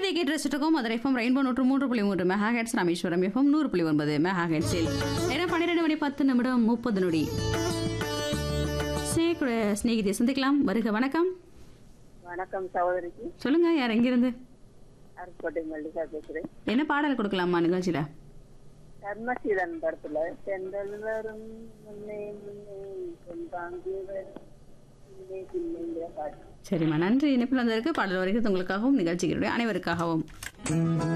இசை கேட்டு ரசிச்சிருக்கோம் Madurai FM rainbow நூற்று மூன்று புள்ளி மூன்று மெகா ஹெட்ஸ் ராமேஸ்வரம் எஃப்எம் நூறு புள்ளி ஒன்பது மெகா ஹெட்ஸில் நேரம் பன்னிரெண்டு மணி பத்து நிமிடம் முப்பது நொடி ஸ்னேகுட ஸ்நேகிதியை சந்திக்கலாம் வருக வணக்கம் வணக்கம் சகோதரிக்கு சொல்லுங்க யார் எங்கிருந்து அருக்கோட்டை மல்லிகா பேசுறேன் என்ன பாடல் கொடுக்கலாமா நிகழ்ச்சியில கர்மசீலன் படத்துல செந்தல் வரும் முன்னே முன்னே பொன்பாங்கு வரும் பின்னே பின்னேங்கிற பாட்டு சரிம்மா நன்றி இணைப்பில் வந்ததற்கு பாடல் வரைக்கும் உங்களுக்காகவும் நிகழ்ச்சிகளுடைய அனைவருக்காகவும்